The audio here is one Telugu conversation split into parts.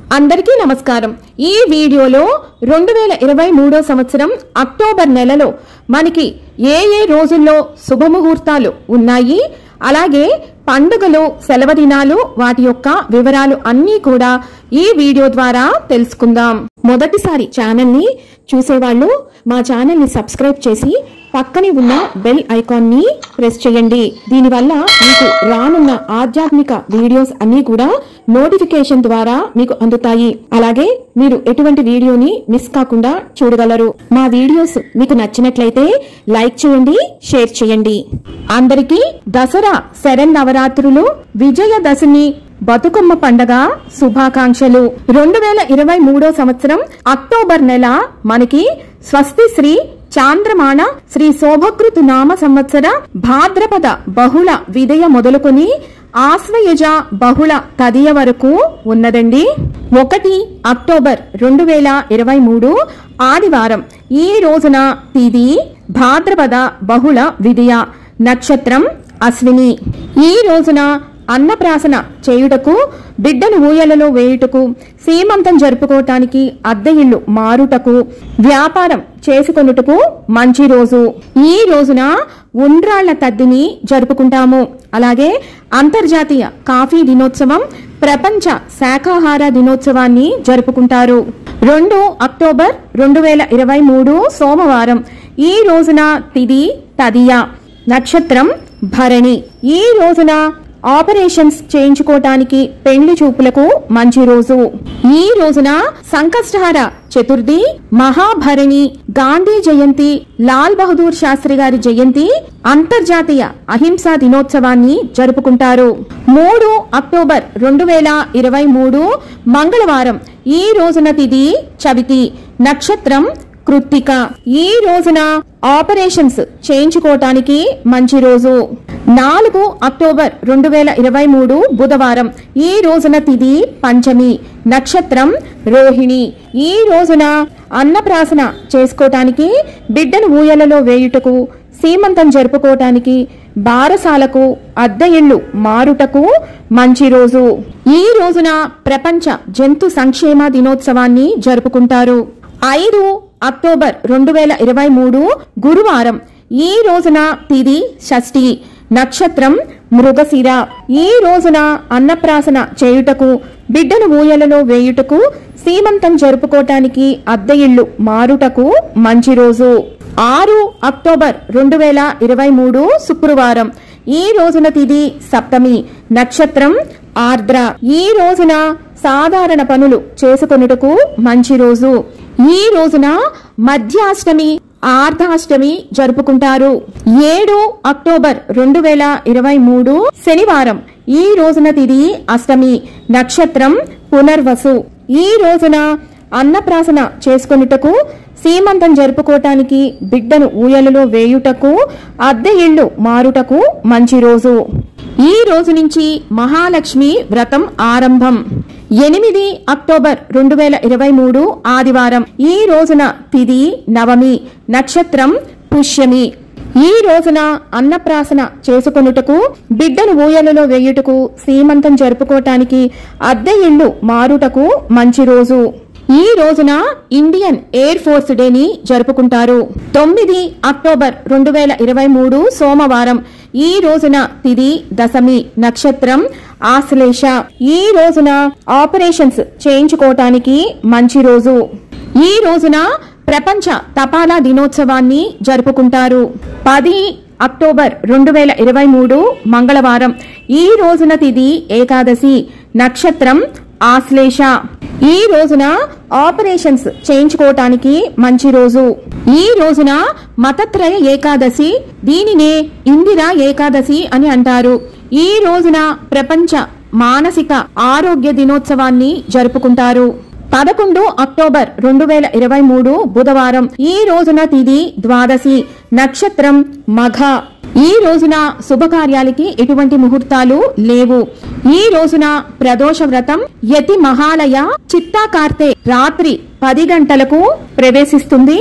అందరికీ నమస్కారం ఈ వీడియోలో రెండు వేల ఇరవై మూడో సంవత్సరం అక్టోబర్ నెలలో మనకి ఏ ఏ రోజుల్లో శుభముహూర్తాలు ఉన్నాయి అలాగే పండుగలు సెలవు దినాలు వాటి యొక్క వివరాలు అన్నీ కూడా ఈ వీడియో ద్వారా తెలుసుకుందాం మొదటిసారి ఛానల్ ని చూసేవాళ్ళు మా ఛానల్ ని సబ్స్క్రైబ్ చేసి పక్కనే ఉన్న బెల్ ఐకాన్ ని ప్రెస్ చేయండి దీనివల్ల మీకు రానున్న ఆధ్యాత్మిక వీడియోస్ అన్ని కూడా నోటిఫికేషన్ ద్వారా మీకు అందుతాయి అలాగే మీరు ఎటువంటి వీడియోని మిస్ కాకుండా చూడగలరు మా వీడియోస్ మీకు నచ్చినట్లయితే లైక్ చేయండి షేర్ చేయండి అందరికీ దసరా శరణ్ నవరాత్రులు విజయదశమి బతుకమ్మ పండగ శుభాకాంక్షలు రెండు వేల ఇరవై మూడో సంవత్సరం అక్టోబర్ నెల మనకి స్వస్తి శ్రీ చాంద్రమాణ శ్రీ శోభకృతు నామ సంవత్సర భాద్రపద బహుళ విదయ మొదలుకొని ఆశ్వయుజ బహుళ తదియ వరకు ఉన్నదండి ఒకటి అక్టోబర్ రెండు వేల ఇరవై మూడు ఆదివారం ఈ రోజున తిది భాద్రపద బహుళ విదయ నక్షత్రం అశ్విని ఈ రోజున అన్నప్రాసన చేయుటకు బిడ్డను ఊయలలో వేయుటకు సీమంతం జరుపుకోవటానికి అద్దె ఇల్లు మారుటకు వ్యాపారం చేసుకొనుటకు మంచి రోజు ఈ రోజున ఉండ్రాళ్ల తద్దిని జరుపుకుంటాము అలాగే అంతర్జాతీయ కాఫీ దినోత్సవం ప్రపంచ శాఖాహార దినోత్సవాన్ని జరుపుకుంటారు రెండు అక్టోబర్ రెండు వేల ఇరవై మూడు సోమవారం ఈ రోజున తిది తదియ నక్షత్రం భరణి ఈ రోజున ఆపరేషన్స్ చేయించుకోవటానికి పెళ్లి చూపులకు మంచి రోజు ఈ రోజున సంకష్టహార చతుర్థి మహాభరణి గాంధీ జయంతి లాల్ బహదూర్ శాస్త్రి గారి జయంతి అంతర్జాతీయ అహింసా దినోత్సవాన్ని జరుపుకుంటారు మూడు అక్టోబర్ రెండు వేల ఇరవై మూడు మంగళవారం ఈ రోజున తిది చవితి నక్షత్రం కృత్తిక ఈ రోజున ఆపరేషన్స్ చేయించుకోవటానికి మంచి రోజు నాలుగు అక్టోబర్ రెండు వేల ఇరవై మూడు బుధవారం ఈ రోజున తిది పంచమి నక్షత్రం రోహిణి ఈ రోజున అన్నప్రాసన చేసుకోవటానికి బిడ్డను ఊయలలో వేయుటకు సీమంతం జరుపుకోవటానికి బారసాలకు అద్దె ఇళ్లు మారుటకు మంచి రోజు ఈ రోజున ప్రపంచ జంతు సంక్షేమ దినోత్సవాన్ని జరుపుకుంటారు ఐదు అక్టోబర్ రెండు వేల ఇరవై మూడు గురువారం ఈ రోజున తిది షష్ఠి నక్షత్రం మృగశిర ఈ రోజున అన్నప్రాసన చేయుటకు బిడ్డను ఊయలలో వేయుటకు సీమంతం జరుపుకోవటానికి అద్దె ఇళ్లు మారుటకు మంచి రోజు ఆరు అక్టోబర్ రెండు వేల ఇరవై మూడు శుక్రవారం ఈ రోజున తిది సప్తమి నక్షత్రం ఆర్ద్ర ఈ రోజున సాధారణ పనులు చేసుకొనుటకు మంచి రోజు ఈ రోజున మధ్యాష్టమి ఆర్ధాష్టమి జరుపుకుంటారు ఏడు అక్టోబర్ రెండు వేల ఇరవై మూడు శనివారం ఈ రోజున తిది అష్టమి నక్షత్రం పునర్వసు ఈ రోజున అన్నప్రాసన చేసుకొనుటకు సీమంతం జరుపుకోవటానికి బిడ్డను ఊయలలో వేయుటకు అద్దె ఇళ్లు మారుటకు మంచి రోజు ఈ రోజు నుంచి మహాలక్ష్మి వ్రతం ఆరంభం ఎనిమిది అక్టోబర్ రెండు వేల ఇరవై మూడు ఆదివారం ఈ రోజున తిది నవమి నక్షత్రం పుష్యమి ఈ రోజున అన్నప్రాసన చేసుకొనుటకు బిడ్డను ఊయలలో వేయుటకు సీమంతం జరుపుకోవటానికి అద్దె ఇళ్లు మారుటకు మంచి రోజు ఈ రోజున ఇండియన్ ఎయిర్ ఫోర్స్ డేని జరుపుకుంటారు తొమ్మిది అక్టోబర్ రెండు వేల ఇరవై మూడు సోమవారం ఈ రోజున తిది దశమి నక్షత్రం ఆశ్లేష ఈ రోజున ఆపరేషన్స్ చేయించుకోవటానికి మంచి రోజు ఈ రోజున ప్రపంచ తపాలా దినోత్సవాన్ని జరుపుకుంటారు పది అక్టోబర్ రెండు వేల ఇరవై మూడు మంగళవారం ఈ రోజున తిది ఏకాదశి నక్షత్రం ఆశ్లేష ఈ రోజున ఆపరేషన్స్ చేయించుకోవటానికి మంచి రోజు ఈ రోజున మతత్రయ ఏకాదశి దీనినే ఇందిరా ఏకాదశి అని అంటారు ఈ రోజున ప్రపంచ మానసిక ఆరోగ్య దినోత్సవాన్ని జరుపుకుంటారు పదకొండు అక్టోబర్ రెండు వేల ఇరవై మూడు బుధవారం ఈ రోజున తిది ద్వాదశి నక్షత్రం మఘ ఈ రోజున శుభకార్యాలకి ఎటువంటి ముహూర్తాలు లేవు ఈ రోజున ప్రదోష వ్రతం యతి మహాలయ చిత్తా కార్తె రాత్రి పది గంటలకు ప్రవేశిస్తుంది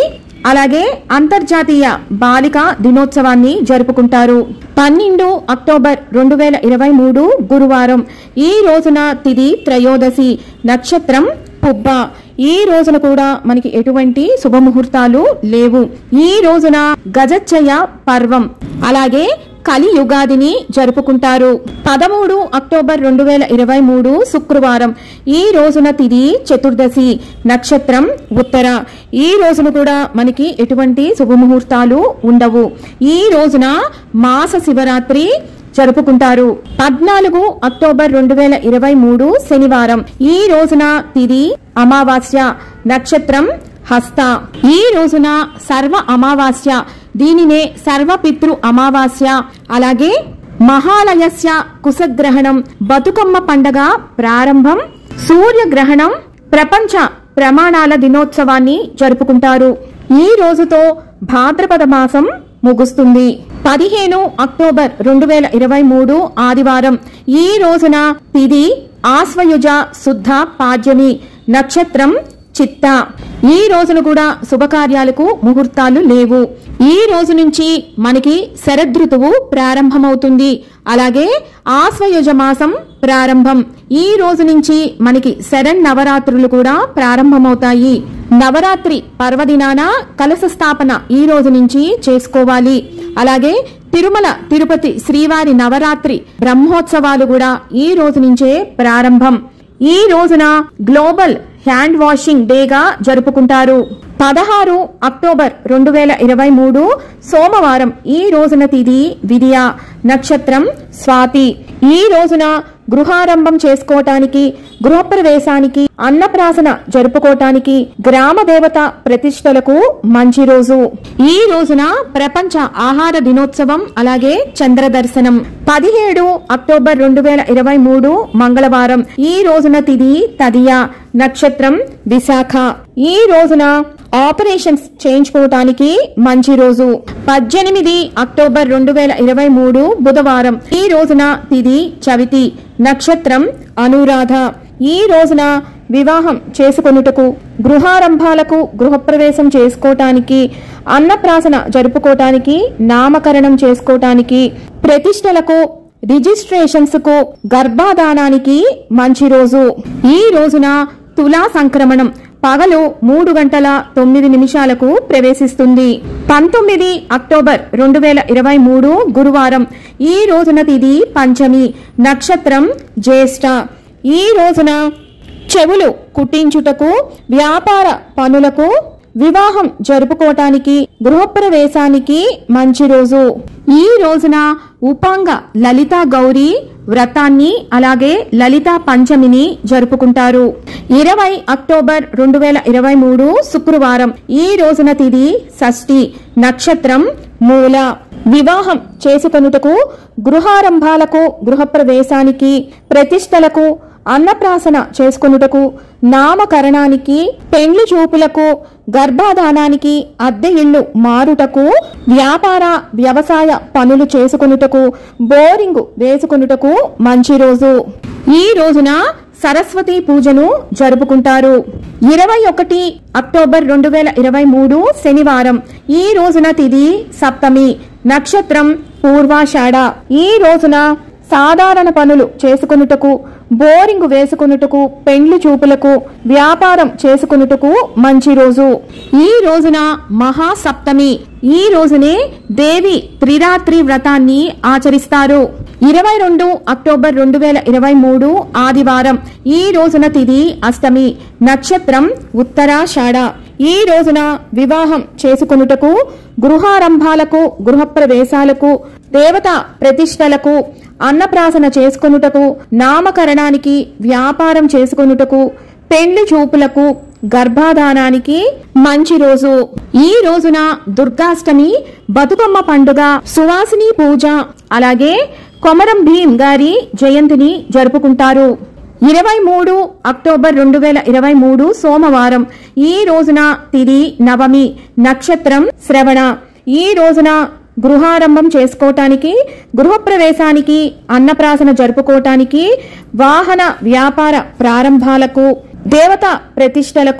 అలాగే అంతర్జాతీయ బాలికా దినోత్సవాన్ని జరుపుకుంటారు పన్నెండు అక్టోబర్ రెండు వేల ఇరవై మూడు గురువారం ఈ రోజున తిది త్రయోదశి నక్షత్రం పుబ్బ ఈ రోజున కూడా మనకి ఎటువంటి శుభముహూర్తాలు లేవు ఈ రోజున గజచ్చయ పర్వం అలాగే కలియుగాదిని జరుపుకుంటారు పదమూడు అక్టోబర్ రెండు వేల ఇరవై మూడు శుక్రవారం ఈ రోజున తిది చతుర్దశి నక్షత్రం ఉత్తర ఈ రోజున కూడా మనకి ఎటువంటి శుభముహూర్తాలు ఉండవు ఈ రోజున మాస శివరాత్రి జరుపుకుంటారు పద్నాలుగు అక్టోబర్ రెండు వేల ఇరవై మూడు శనివారం ఈ రోజున తిది అమావాస్య నక్షత్రం హస్త ఈ రోజున సర్వ అమావాస్య దీనినే సర్వపితృ అమావాస్య అలాగే మహాలయస్య కుశగ్రహణం బతుకమ్మ పండగ ప్రారంభం సూర్యగ్రహణం ప్రపంచ ప్రమాణాల దినోత్సవాన్ని జరుపుకుంటారు ఈ రోజుతో భాద్రపద మాసం ముగుస్తుంది పదిహేను అక్టోబర్ రెండు వేల ఇరవై మూడు ఆదివారం ఈ రోజున తిది ఆశ్వయుజ శుద్ధ పాడ్యమి నక్షత్రం చిత్త ఈ రోజున కూడా శుభకార్యాలకు ముహూర్తాలు లేవు ఈ రోజు నుంచి మనకి శరదృతువు ప్రారంభమవుతుంది అలాగే ఆశ్వయుజ మాసం ప్రారంభం ఈ రోజు నుంచి మనకి శరణ్ నవరాత్రులు కూడా ప్రారంభమవుతాయి నవరాత్రి పర్వదినాన కలశ స్థాపన ఈ రోజు నుంచి చేసుకోవాలి అలాగే తిరుమల తిరుపతి శ్రీవారి నవరాత్రి బ్రహ్మోత్సవాలు కూడా ఈ రోజు నుంచే ప్రారంభం ఈ రోజున గ్లోబల్ హ్యాండ్ వాషింగ్ డేగా జరుపుకుంటారు పదహారు అక్టోబర్ రెండు వేల ఇరవై మూడు సోమవారం ఈ రోజున తిది విదియ నక్షత్రం స్వాతి ఈ రోజున గృహారంభం చేసుకోవటానికి గృహప్రవేశానికి అన్నప్రాసన జరుపుకోవటానికి గ్రామ దేవత ప్రతిష్టలకు మంచి రోజు ఈ రోజున ప్రపంచ ఆహార దినోత్సవం అలాగే చంద్ర దర్శనం పదిహేడు అక్టోబర్ రెండు వేల ఇరవై మూడు మంగళవారం ఈ రోజున తిది తదియ నక్షత్రం విశాఖ ఈ రోజున ఆపరేషన్స్ చేయించుకోవటానికి మంచి రోజు పద్దెనిమిది అక్టోబర్ రెండు వేల ఇరవై మూడు బుధవారం ఈ రోజున తిది చవితి నక్షత్రం అనురాధ ఈ రోజున వివాహం చేసుకొనుటకు గృహారంభాలకు గృహప్రవేశం చేసుకోవటానికి అన్నప్రాసన జరుపుకోవటానికి నామకరణం చేసుకోవటానికి ప్రతిష్టలకు రిజిస్ట్రేషన్స్ కు గర్భాధానానికి మంచి రోజు ఈ రోజున తులా సంక్రమణం పగలు మూడు గంటల తొమ్మిది నిమిషాలకు ప్రవేశిస్తుంది పంతొమ్మిది అక్టోబర్ రెండు వేల ఇరవై మూడు గురువారం ఈ రోజున తిది పంచమి నక్షత్రం జ్యేష్ఠ ఈ రోజున చెవులు కుట్టించుటకు వ్యాపార పనులకు వివాహం జరుపుకోవటానికి గృహప్రవేశానికి మంచి రోజు ఈ రోజున ఉపాంగ లలిత గౌరి వ్రతాన్ని అలాగే లలిత పంచమిని జరుపుకుంటారు ఇరవై అక్టోబర్ రెండు వేల ఇరవై మూడు శుక్రవారం ఈ రోజున తిది షష్ఠి నక్షత్రం మూల వివాహం చేసుకొనుటకు గృహారంభాలకు గృహప్రవేశానికి ప్రతిష్టలకు అన్నప్రాసన చేసుకొనుటకు నామకరణానికి పెండ్లి చూపులకు గర్భాధానానికి అద్దె ఇళ్లు మారుటకు వ్యాపార వ్యవసాయ పనులు చేసుకొనుటకు బోరింగు వేసుకొనుటకు మంచి రోజు ఈ రోజున సరస్వతి పూజను జరుపుకుంటారు ఇరవై ఒకటి అక్టోబర్ రెండు వేల ఇరవై మూడు శనివారం ఈ రోజున తిది సప్తమి నక్షత్రం పూర్వాషాఢ ఈ రోజున సాధారణ పనులు చేసుకొనుటకు బోరింగ్ వేసుకొనుటకు పెండ్లి చూపులకు వ్యాపారం చేసుకొనుటకు మంచి రోజు ఈ రోజున మహాసప్తమి ఈ రోజునే దేవి త్రిరాత్రి వ్రతాన్ని ఆచరిస్తారు ఇరవై రెండు అక్టోబర్ రెండు వేల ఇరవై మూడు ఆదివారం ఈ రోజున తిది అష్టమి నక్షత్రం ఉత్తరాషాఢ ఈ రోజున వివాహం చేసుకొనుటకు గృహారంభాలకు గృహప్రవేశాలకు దేవతా ప్రతిష్టలకు అన్నప్రాసన చేసుకొనుటకు నామకరణానికి వ్యాపారం చేసుకొనుటకు పెండ్లి చూపులకు గర్భాధానానికి మంచి రోజు ఈ రోజున దుర్గాష్టమి బతుకమ్మ పండుగ సువాసిని పూజ అలాగే కొమరం భీం గారి జయంతిని జరుపుకుంటారు ఇరవై మూడు అక్టోబర్ రెండు వేల ఇరవై మూడు సోమవారం ఈ రోజున తిది నవమి నక్షత్రం శ్రవణ ఈ రోజున గృహారంభం చేసుకోవటానికి గృహప్రవేశానికి అన్నప్రాసన జరుపుకోవటానికి వాహన వ్యాపార ప్రారంభాలకు దేవత ప్రతిష్టలకు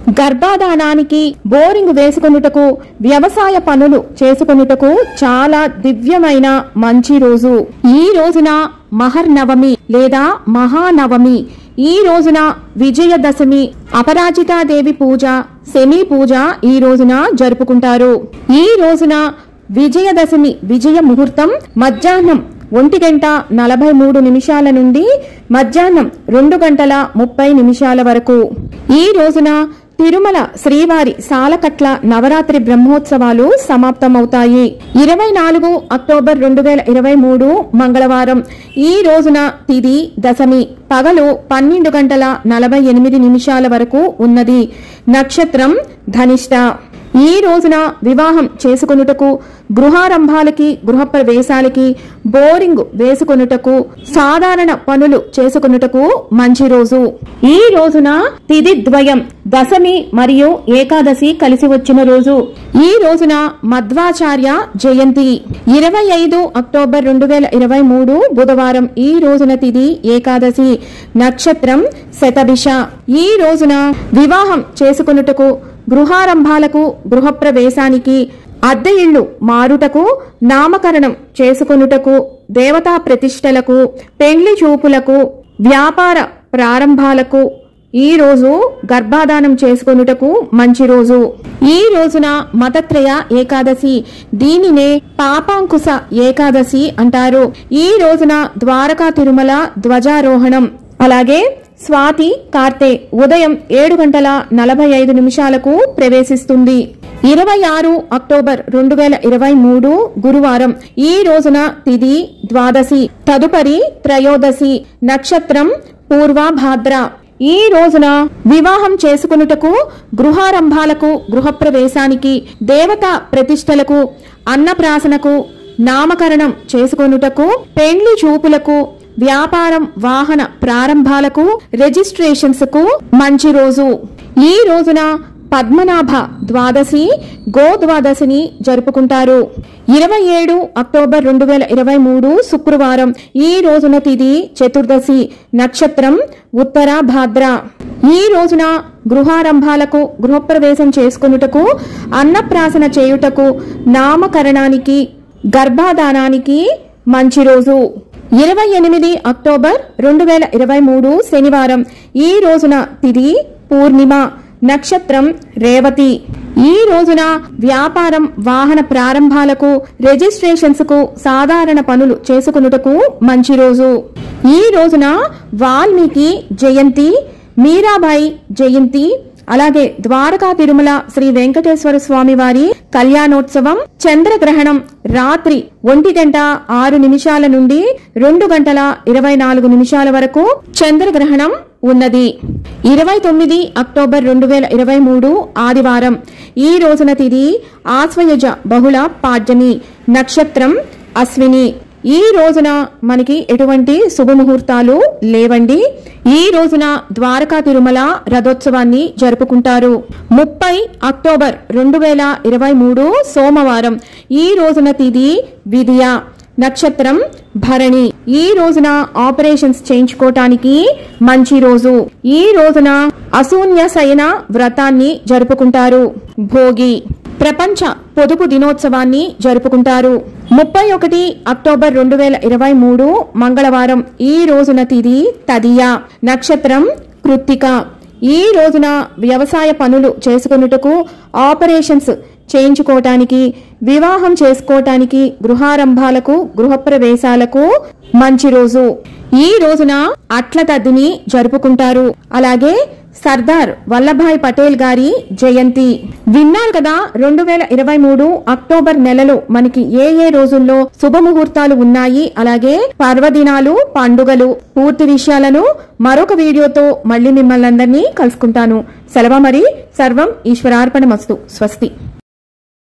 గర్భాధానానికి బోరింగ్ వేసుకొనుటకు వ్యవసాయ పనులు చేసుకొనుటకు చాలా దివ్యమైన మంచి రోజు ఈ రోజున మహర్నవమి లేదా మహానవమి ఈ రోజున విజయదశమి అపరాజితాదేవి పూజ శని పూజ ఈ రోజున జరుపుకుంటారు ఈ రోజున విజయదశమి విజయ ముహూర్తం మధ్యాహ్నం ఒంటి గంట నలభై మూడు నిమిషాల నుండి మధ్యాహ్నం రెండు గంటల ముప్పై నిమిషాల వరకు ఈ రోజున తిరుమల శ్రీవారి సాలకట్ల నవరాత్రి బ్రహ్మోత్సవాలు సమాప్తమవుతాయి ఇరవై నాలుగు అక్టోబర్ రెండు వేల ఇరవై మూడు మంగళవారం ఈ రోజున తిది దశమి పగలు పన్నెండు గంటల నలభై ఎనిమిది నిమిషాల వరకు ఉన్నది నక్షత్రం ధనిష్ట ఈ రోజున వివాహం చేసుకొనుటకు గృహారంభాలకి గృహప్రవేశాలకి బోరింగ్ వేసుకొనుటకు సాధారణ పనులు చేసుకొనుటకు మంచి రోజు ఈ రోజున తిథి ద్వయం దశమి మరియు ఏకాదశి కలిసి వచ్చిన రోజు ఈ రోజున మధ్వాచార్య జయంతి ఇరవై ఐదు అక్టోబర్ రెండు వేల ఇరవై మూడు బుధవారం ఈ రోజున తిథి ఏకాదశి నక్షత్రం శతభిష ఈ రోజున వివాహం చేసుకొనుటకు గృహారంభాలకు గృహప్రవేశానికి అద్దె ఇళ్లు మారుటకు నామకరణం చేసుకొనుటకు దేవతా ప్రతిష్టలకు పెండ్లి చూపులకు వ్యాపార ప్రారంభాలకు ఈ రోజు గర్భాధానం చేసుకొనుటకు మంచి రోజు ఈ రోజున మతత్రయ ఏకాదశి దీనినే పాపాంకుశ ఏకాదశి అంటారు ఈ రోజున ద్వారకా తిరుమల ధ్వజారోహణం అలాగే స్వాతి కార్తె ఉదయం ఏడు గంటల నలభై ఐదు నిమిషాలకు ప్రవేశిస్తుంది ఇరవై ఆరు అక్టోబర్ రెండు వేల ఇరవై మూడు గురువారం ఈ రోజున తిది ద్వాదశి తదుపరి త్రయోదశి నక్షత్రం పూర్వభాద్ర ఈ రోజున వివాహం చేసుకునుటకు గృహారంభాలకు గృహప్రవేశానికి దేవతా ప్రతిష్టలకు అన్నప్రాసనకు నామకరణం చేసుకొనుటకు పెండ్లి చూపులకు వ్యాపారం వాహన ప్రారంభాలకు రిజిస్ట్రేషన్స్ కు మంచి రోజు ఈ రోజున పద్మనాభ ద్వాదశి గో ద్వాదశిని జరుపుకుంటారు ఇరవై ఏడు అక్టోబర్ రెండు వేల ఇరవై మూడు శుక్రవారం ఈ రోజున తిది చతుర్దశి నక్షత్రం ఉత్తర భాద్ర ఈ రోజున గృహారంభాలకు గృహప్రవేశం చేసుకొనుటకు అన్నప్రాసన చేయుటకు నామకరణానికి గర్భాధానానికి మంచి రోజు ఇరవై ఎనిమిది అక్టోబర్ రెండు వేల ఇరవై మూడు శనివారం ఈ రోజున తిది పూర్ణిమ నక్షత్రం రేవతి ఈ రోజున వ్యాపారం వాహన ప్రారంభాలకు రిజిస్ట్రేషన్స్ కు సాధారణ పనులు చేసుకునుటకు మంచి రోజు ఈ రోజున వాల్మీకి జయంతి మీరాబాయి జయంతి అలాగే ద్వారకా తిరుమల శ్రీ వెంకటేశ్వర స్వామి వారి కళ్యాణోత్సవం చంద్రగ్రహణం రాత్రి ఒంటి గంట ఆరు నిమిషాల నుండి రెండు గంటల ఇరవై నాలుగు నిమిషాల వరకు చంద్రగ్రహణం ఉన్నది ఇరవై తొమ్మిది అక్టోబర్ రెండు వేల ఇరవై మూడు ఆదివారం ఈ రోజున తిది ఆశ్వయుజ బహుళ పాడ్యమి నక్షత్రం అశ్విని ఈ రోజున మనకి ఎటువంటి శుభముహూర్తాలు లేవండి ఈ రోజున ద్వారకా తిరుమల రథోత్సవాన్ని జరుపుకుంటారు ముప్పై అక్టోబర్ రెండు వేల ఇరవై మూడు సోమవారం ఈ రోజున తిది విధియ నక్షత్రం భరణి ఈ రోజున ఆపరేషన్స్ చేయించుకోవటానికి మంచి రోజు ఈ రోజున అశూన్య శయన వ్రతాన్ని జరుపుకుంటారు భోగి ప్రపంచ పొదుపు దినోత్సవాన్ని జరుపుకుంటారు ముప్పై ఒకటి అక్టోబర్ రెండు వేల ఇరవై మూడు మంగళవారం ఈ రోజున తిది తదియ నక్షత్రం కృత్తిక ఈ రోజున వ్యవసాయ పనులు చేసుకొనుటకు ఆపరేషన్స్ చేయించుకోవటానికి వివాహం చేసుకోవటానికి గృహారంభాలకు గృహప్రవేశాలకు మంచి రోజు ఈ రోజున అట్ల తద్దిని జరుపుకుంటారు అలాగే సర్దార్ వల్లభాయ్ పటేల్ గారి జయంతి విన్నారు కదా రెండు వేల ఇరవై మూడు అక్టోబర్ నెలలో మనకి ఏ ఏ రోజుల్లో శుభముహూర్తాలు ఉన్నాయి అలాగే పర్వదినాలు పండుగలు పూర్తి విషయాలను మరొక వీడియోతో మళ్ళీ మిమ్మల్ని అందరినీ కలుసుకుంటాను సెలవు మరి సర్వం ఈశ్వరార్పణ మస్తు స్వస్తి